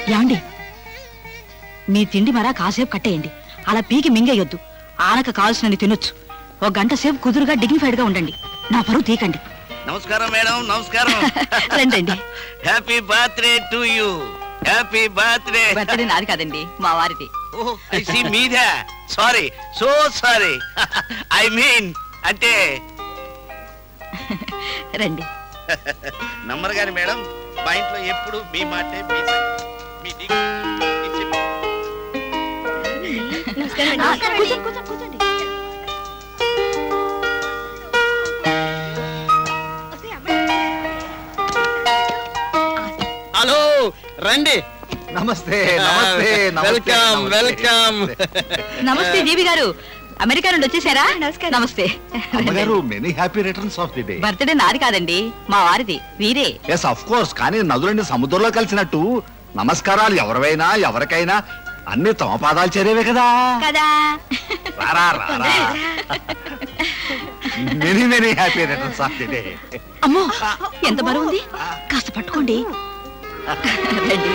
యాండి మీ తిండి మరా కాసేపు కట్టేయండి అలా పీకి మింగేయొద్దు ఆనక కావాల్సినని తినొచ్చు ఒక గంట సేపు కుదురుగా డిగ్నిఫైడ్ గా ఉండండి నా పరువు తీకండి నమస్కారం మేడం నమస్కారం రండి happy birthday to you happy birthday birthday నాది కాదండి మా వారిది ఓహ్ ఐ సీ మీదా sorry so sorry I mean అంటే రండి నమ్మరు గాని మేడం మా ఇంట్లో ఎప్పుడు మీ మాటే మీ సంగతి. మీ దిక్కు. ఇది చెప్పు. ఆ, కూర్చోండి, కూర్చోండి, కూర్చోండి. హలో రండి నమస్తే నమస్తే నమస్తే, వెల్కమ్ నమస్తే. వెల్కమ్ నమస్తే దీవి గారు అమెరికా నుండి వచ్చేసారా నమస్తే అమ్మగారు many happy returns of the day birthday నాది కాదండి మా వారిది వీరే ఎస్ ఆఫ్ కోర్స్ కానీ నదులన్నీ సముద్రంలో కలిసినట్టు నమస్కారాలు ఎవరివైనా ఎవరికైనా అన్ని తమ పాదాలు చేరేవే కదా కదా రారా రారా many many happy returns of the day అమ్మో ఎంత బరువు ఉంది కాస్త పట్టుకోండి రండి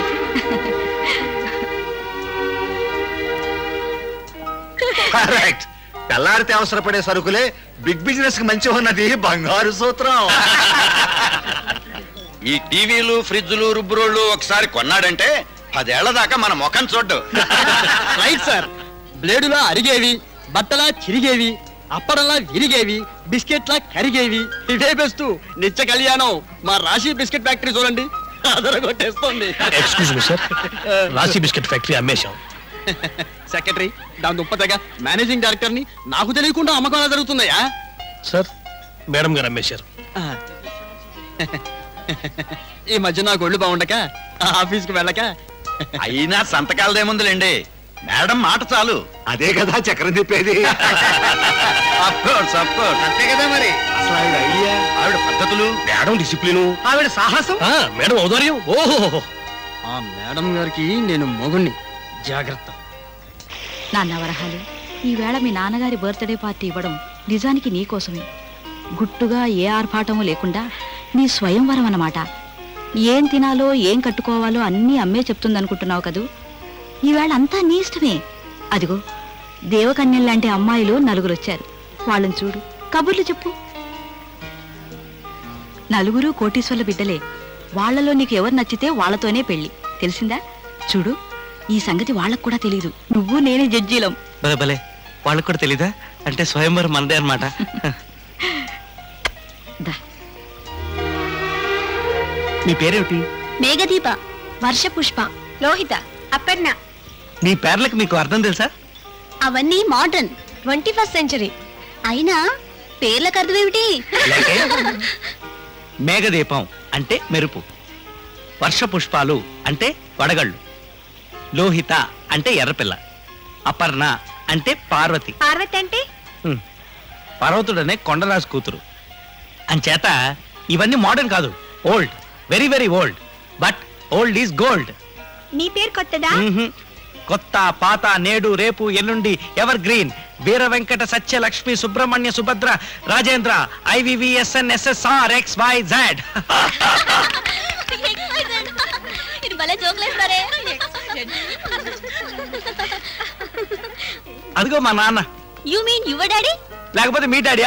కరెక్ట్ తెల్లారితే అవసరపడే సరుకులే బిగ్ బిజినెస్ కి మంచి ఉన్నది బంగారు సూత్రం ఈ టీవీలు ఫ్రిడ్జ్లు రుబ్బురోళ్ళు ఒకసారి కొన్నాడంటే పదేళ్ల దాకా మన ముఖం చూడ్డు రైట్ సార్ బ్లేడులా అరిగేవి బట్టలా చిరిగేవి అప్పడంలా విరిగేవి బిస్కెట్లా కరిగేవి ఇవే బెస్ట్ నిత్య కళ్యాణం మా రాశి బిస్కెట్ ఫ్యాక్టరీ చూడండి అదరగొట్టేస్తోంది excuse me sir Rasi biscuit factory అమ్మేశాం సెక్రటరీ దాని దుప్పతగా మేనేజింగ్ డైరెక్టర్ ని నాకు తెలియకుండా అమ్మకం ఎలా జరుగుతుందయ్యా సార్ మేడం గారు అమ్మేశారు ఈ మధ్య నాకు ఒళ్ళు బాగుండక ఆఫీస్కి వెళ్ళక అయినా సంతకాలదేముందులేండి మేడం మాట చాలు అదే కదా చక్రం తిప్పేది Of course, of course. అంతే కదా మరి అసలు ఆవిడ ఐడియా ఆవిడ పద్ధతులు మేడం డిసిప్లిను ఆవిడ సాహసం ఆ, మేడం ఔదార్యం ఓహో ఆ మేడం గారికి నేను మొగుణ్ణి జాగ్రత్త నాన్న వరహాలు ఈవేళ మీ నాన్నగారి బర్త్డే పార్టీ ఇవ్వడం నిజానికి నీకోసమే గుట్టుగా ఏ ఆర్భాటము లేకుండా నీ స్వయంవరం అన్నమాట ఏం తినాలో ఏం కట్టుకోవాలో అన్నీ అమ్మే చెప్తుందనుకుంటున్నావు కదూ ఈవేళ అంతా నీ ఇష్టమే అదిగో దేవకన్యల్లాంటి అమ్మాయిలు నలుగురు వచ్చారు వాళ్ళని చూడు కబుర్లు చెప్పు నలుగురు కోటీశ్వర్ల బిడ్డలే వాళ్ళలో నీకు ఎవరు నచ్చితే వాళ్ళతోనే పెళ్లి తెలిసిందా చూడు ఈ సంగతి వాళ్ళకు కూడా తెలియదు నువ్వు నేనే జడ్జీలం భలే భలే వాళ్ళకు కూడా తెలీదా అంటే స్వయంవరం మనదే అనమాట దా మీ పేరేమిటి మేఘదీప వర్షపుష్ప లోహిత అపర్ణ మీ పేర్లకు మీకు అర్థం తెలుసా అవన్నీ మోడర్న్ ట్వంటీ ఫస్ట్ సెంచరీ అయినా పేర్లకు అర్థమేమిటి లేకే మేఘదీపం అంటే మెరుపు వర్ష పుష్పాలు అంటే వడగళ్ళు లోహిత అంటే ఎర్రపిల్ల అపర్ణ అంటే పార్వతి పార్వతి అంటే హ్మ్. పర్వతుడనే కొండరాజు కూతురు అంచేత ఇవన్నీ మోడర్న్ కాదు old very very old but old is gold నీ పేరు కొత్తదా కొత్త పాత నేడు రేపు ఎల్లుండి evergreen Veera Venkata Satya Lakshmi Subrahmanya Subhadra Rajendra I V V S N S S R X Y Z ఇది భలే జోకులేస్తారే అదిగో మా నాన్న యు మీన్ యువర్ డాడీ లేకపోతే మీ డాడీయా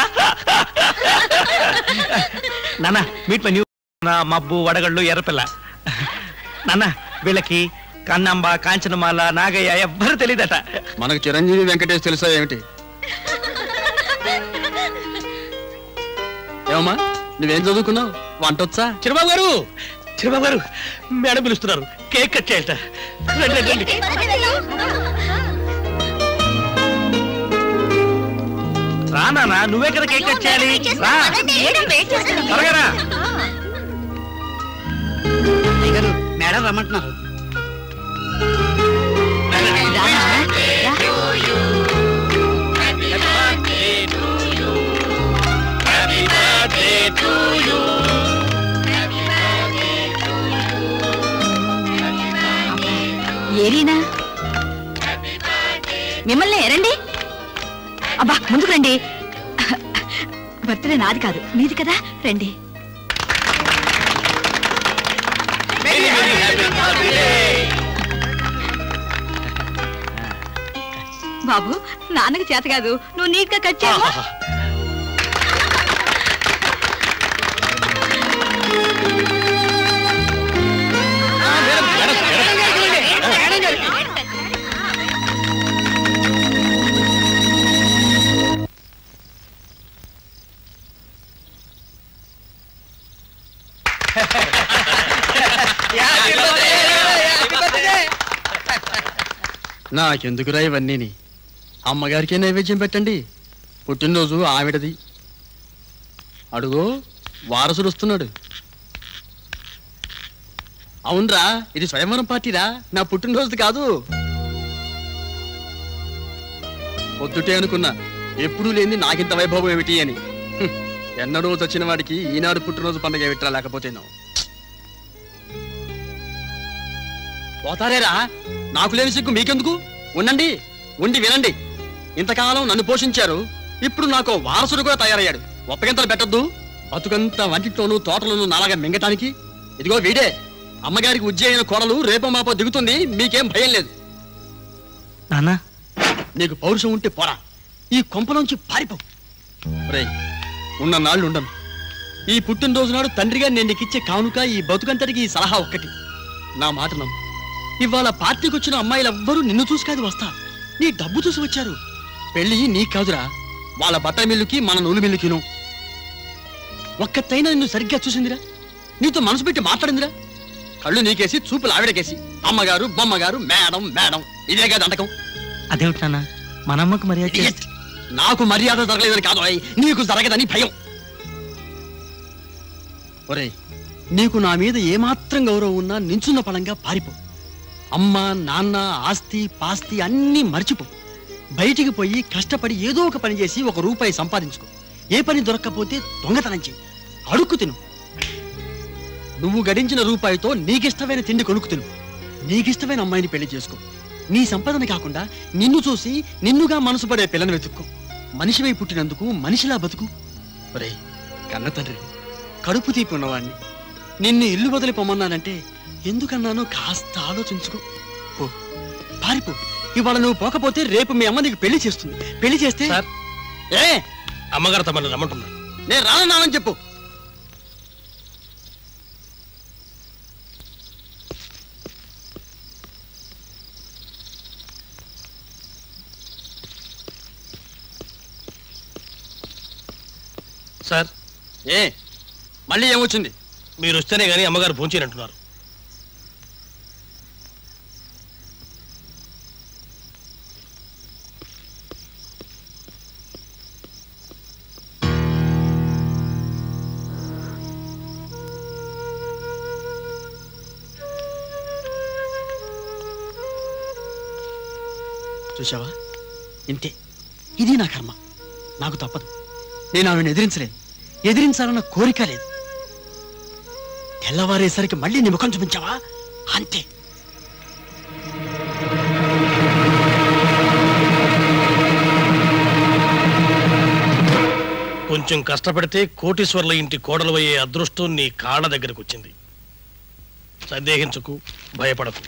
నాన్న మీట్ మై న్యూ మబ్బు వడగళ్ళు ఎర్రపిల్ల నాన్న వీళ్ళకి కన్నంబ కాంచనమాల నాగయ్య ఎవ్వరు తెలియదట మనకు చిరంజీవి వెంకటేష్ తెలుసా ఏమిటి ఏమమ్మా నువ్వేం చదువుకున్నావు వంటొచ్చా చిరబాబు గారు చిరబాబు గారు మేడం పిలుస్తున్నారు కేక్ కట్ చేయాలట రండి, రండి, రండి. రా నాన్న నువ్వే కదా కేక్ కట్ చేయాలి రా త్వరగా రా గారు మేడం రమ్మంటున్నారు రా, రా. ఏరీనా మిమ్మల్ని రండి అబ్బా ముందుకు రండి బర్త్డే నాది కాదు మీది కదా రండి బాబు నాన్నకి చేత కాదు నువ్వు నీట్ గా కట్ చేయమ్మా నాకెందుకురా ఇవన్నీని అమ్మగారికే నైవేద్యం పెట్టండి పుట్టినరోజు ఆవిడది అడుగు వారసుడు వస్తున్నాడు అవునరా ఇది స్వయంవరం పార్టీరా నా పుట్టినరోజు కాదు పొద్దుటే అనుకున్నా ఎప్పుడూ లేని నాకింత వైభవం ఏమిటి అని హ్మ్. ఎన్నడూ వచ్చిన వాడికి ఈనాడు పుట్టినరోజు పండుగ ఏమిట్రా లేకపోతేనో పోతారేరా నాకు లేని సిగ్గు మీకెందుకు ఉండండి ఉండి వినండి ఇంతకాలం నన్ను పోషించారు ఇప్పుడు నాకు వారసుడు కూడా తయారయ్యాడు ఒప్పగింతలు పెట్టద్దు బతుకంతా వంటింట్లోనూ తోటలోనూ నాలాగా మింగటానికి ఇదిగో వీడే అమ్మగారికి ఉజ్జయిన కోడలు రేపో మాపో దిగుతుంది మీకేం భయం లేదు నాన్న నీకు పౌరుషం ఉంటే పోరా ఈ కొంపలోంచి పారిపో రేయ్ ఉన్న నాళ్ళు ఉండను ఈ పుట్టినరోజు నాడు తండ్రిగా నేను నీకు ఇచ్చే కానుక ఈ బతుకంతటికి ఈ సలహా ఒక్కటి నా మాట నమ్ము ఇవాళ పార్టీకి వచ్చిన అమ్మాయిలు ఎవ్వరూ నిన్ను చూసి కాదు వస్తా నీ డబ్బు చూసి వచ్చారు పెళ్లి నీకు కాదురా వాళ్ళ బట్టల మిల్లుకి మన నూలు మిల్లుకిను ఒక్కతైనా నిన్ను సరిగ్గా చూసిందిరా నీతో మనసు పెట్టి మాట్లాడిందిరా కళ్ళు నీకేసి చూపులు ఆవిడకేసి అమ్మగారు బొమ్మగారు మేడం మేడం ఇదే కదా అంటకం అదేమిటి నాన్న మన అమ్మకు మర్యాద చేస్తే ఇడియట్. నాకు మర్యాద జరగలేదని కాదు ఓయ్. నీకు జరగదని భయం ఒరేయ్ నీకు నా మీద ఏమాత్రం గౌరవం ఉన్నా నించున్న పడంగా పారిపో అమ్మ నాన్న ఆస్తి పాస్తి అన్నీ మర్చిపో బయటికి పోయి కష్టపడి ఏదో ఒక పని చేసి ఒక రూపాయి సంపాదించుకో ఏ పని దొరక్కపోతే దొంగతనం చెయ్యి అడుక్కు తిను నువ్వు గడించిన రూపాయితో నీకిష్టమైన తిండి కొనుక్కు తిను నీకిష్టమైన అమ్మాయిని పెళ్లి చేసుకో నీ సంపాదన కాకుండా నిన్ను చూసి నిన్నుగా మనసు పడే పిల్లని వెతుక్కో మనిషివై పుట్టినందుకు మనిషిలా బతుకు ఒరే కన్న తండ్రి కడుపు తీపి ఉన్నవాణ్ణి నిన్ను ఇల్లు వదిలి పొమ్మన్నానంటే ఎందుకన్నానో కాస్త ఆలోచించుకో పో పారిపో ఇవాళ నువ్వు పోకపోతే రేపు మీ అమ్మ నీకు పెళ్లి చేస్తుంది పెళ్లి చేస్తే సార్. ఏ అమ్మగారు తమని రమ్మంటున్నారు నేను రానన్నానని చెప్పు సార్ ఏ మళ్ళీ ఏమొచ్చింది మీరు వస్తేనే గానీ అమ్మగారు భోంచేనంటున్నారు చూశావా ఇంతే ఇది నా కర్మ నాకు తప్పదు నేను ఆవిడని ఎదిరించలేను ఎదిరించాలన్న కోరిక లేదు తెల్లవారేసరికి మళ్ళీ నీ ముఖం చూపించావా అంతే కొంచెం కష్టపడితే కోటీశ్వర్ల ఇంటి కోడలు అయ్యే అదృష్టం నీ కాళ్ళ దగ్గరకు వచ్చింది సందేహించకు భయపడకు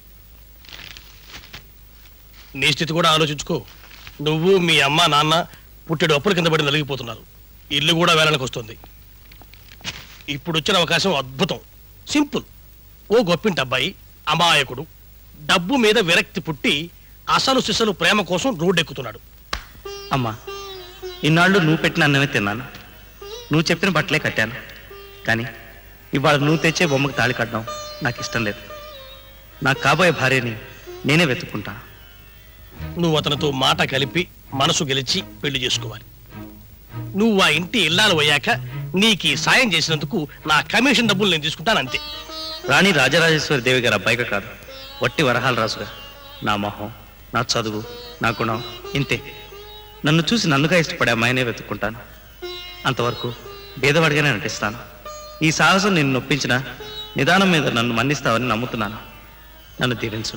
నీ స్థితి కూడా ఆలోచించుకో నువ్వు మీ అమ్మ నాన్న పుట్టెడు అప్పుల కింద పడి నలిగిపోతున్నారు ఇల్లు కూడా వేలానికి వస్తుంది ఇప్పుడు వచ్చిన అవకాశం అద్భుతం సింపుల్ ఓ గొప్పింటి అబ్బాయి అమాయకుడు డబ్బు మీద విరక్తి పుట్టి అసలు సిసలు ప్రేమ కోసం రోడ్డెక్కుతున్నాడు అమ్మా ఇన్నాళ్ళు నువ్వు పెట్టిన అన్నమే తిన్నాను నువ్వు చెప్పిన బట్టలే కట్టాను కానీ ఇవాళ నువ్వు తెచ్చే బొమ్మకు తాళి కట్టడం నాకు ఇష్టం లేదు నాకు కాబోయే భార్యని నేనే వెతుక్కుంటాను నువ్వు అతనితో మాట కలిపి మనసు గెలిచి పెళ్లి చేసుకోవాలి నువ్వు ఆ ఇంటి ఇల్లాలు అయ్యాక నీకు ఈ సాయం చేసినందుకు నా కమిషన్ డబ్బులు నేను తీసుకుంటాను అంతే రాణి రాజరాజేశ్వరి దేవి గారి అబ్బాయిగా కాదు వట్టి వరహాల రాజుగా నా మొహం నా చదువు నా గుణం ఇంతే నన్ను చూసి నన్నుగా ఇష్టపడే అమ్మాయినే వెతుక్కుంటాను అంతవరకు భేదవాడిగానే నటిస్తాను ఈ సాహసం నిన్ను నొప్పించిన నిదానం మీద నన్ను మన్నిస్తావని నమ్ముతున్నాను నన్ను దీవించు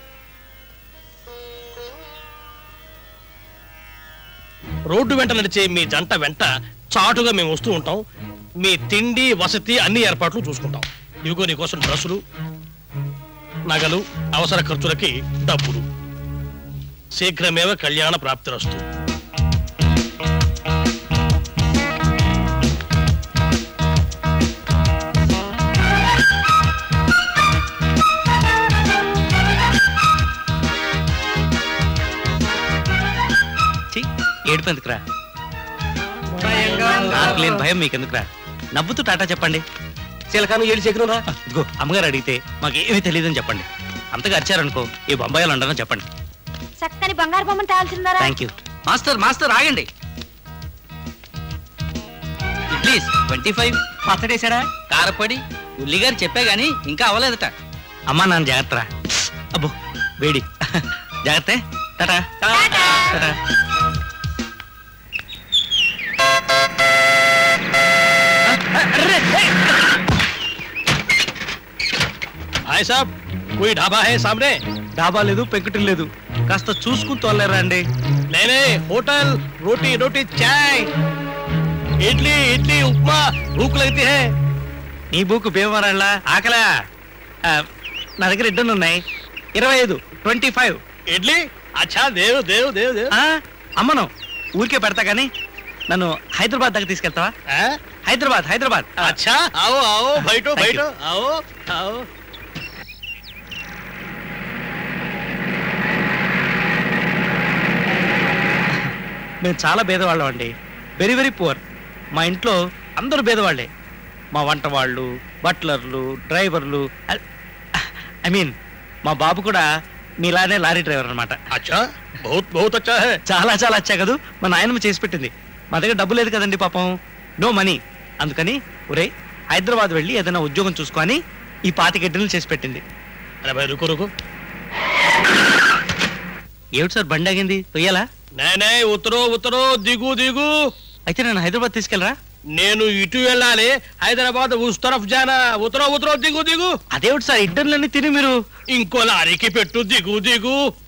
రోడ్డు వెంట నడిచే మీ జంట వెంట చాటుగా మేము వస్తూ ఉంటాం మీ తిండి వసతి అన్ని ఏర్పాట్లు చూసుకుంటాం ఇవిగో నీకోసం డ్రెస్సులు నగలు అవసర ఖర్చులకి డబ్బులు శీఘ్రమేవ కళ్యాణ ప్రాప్తిరస్తు ఛీ, ఏడుపు ఎందుకురా నాకు లేని భయం మీకెందుకురా నవ్వుతూ టాటా చెప్పండి చిలకాను ఏడు చెక్కునురా ఇదిగో అమ్మగారు అడిగితే మాకు ఏమీ తెలియదని చెప్పండి అంతగా అరిచారనుకో ఈ బొంబాయిలో ఉండనని చెప్పండి చక్కని బంగారు బొమ్మను తేల్చిందారా థ్యాంక్ యూ మాస్టర్ మాస్టర్ ఆగండి ప్లీజ్ ట్వంటీ ఫైవ్ పచ్చడేశాడా కారపొడి ఉల్లిగారు చెప్పే గాని ఇంకా అవ్వలేదట అమ్మా నాన్న జాగ్రత్త అబ్బో వేడి జాగ్రత్త టాటా టాటా భాయ్ సాబ్ కోయి ఢాబా హై సామ్నే డాబా లేదు పెంకుటిల్ లేదు కాస్త చూసుకుని తోలేరా అండి నేనే హోటల్ రోటీ రోటీ చాయ్ ఇడ్లీ ఇడ్లీ ఉప్మా భూక్ లగతి హై నీ బుక్ భీమవరంలా ఆకలా ఆ, నా దగ్గర ఇద్దరు ఉన్నాయి ఇరవై ఐదు ట్వంటీ ఫైవ్ ఇడ్లీ అచ్చా దేవ్ దేవ్ దేవ్ దేవ్ అమ్మను ఊరికే పెడతా కానీ నన్ను హైదరాబాద్ దగ్గర తీసుకెళ్తావా ఆ? హైదరాబాద్ హైదరాబాద్ ఆ, अच्छा आओ आओ बैठो Thank बैठो आओ आओ మేము చాలా భేదవాళ్ళం అండి వెరీ వెరీ పువర్ మా ఇంట్లో అందరూ భేదవాళ్ళే మా వంట వాళ్ళు బట్లర్లు డ్రైవర్లు ఐ మీన్ మా బాబు కూడా మీలానే లారీ డ్రైవర్ అనమాట अच्छा बहुत बहुत अच्छा है చాలా చాలా వచ్చా కదూ మా నాయనమ్మ చేసి పెట్టింది మా దగ్గర డబ్బు లేదు కదండి పాపం నో మనీ అందుకని ఒరేయ్ హైదరాబాద్ వెళ్ళి ఏదైనా ఉద్యోగం చూసుకొని ఈ పాతి గిడ్డలు చేసి పెట్టింది अरे भाई रुको रुको ఏమిటి సార్ బండి ఆగింది తొయ్యాలా नहीं नहीं उतरो उतरो దిగు దిగు అయితే నేను హైదరాబాద్ తీసుకెళ్ళరా నేను ఇటు వెళ్ళాలి హైదరాబాద్ ఉస్ తరఫ్ జానా ఉతరో ఉతరో దిగు దిగు అదేమిటి సార్ ఇడ్డర్లన్నీ తిని మీరు ఇంకో లారీకి పెట్టు దిగు దిగు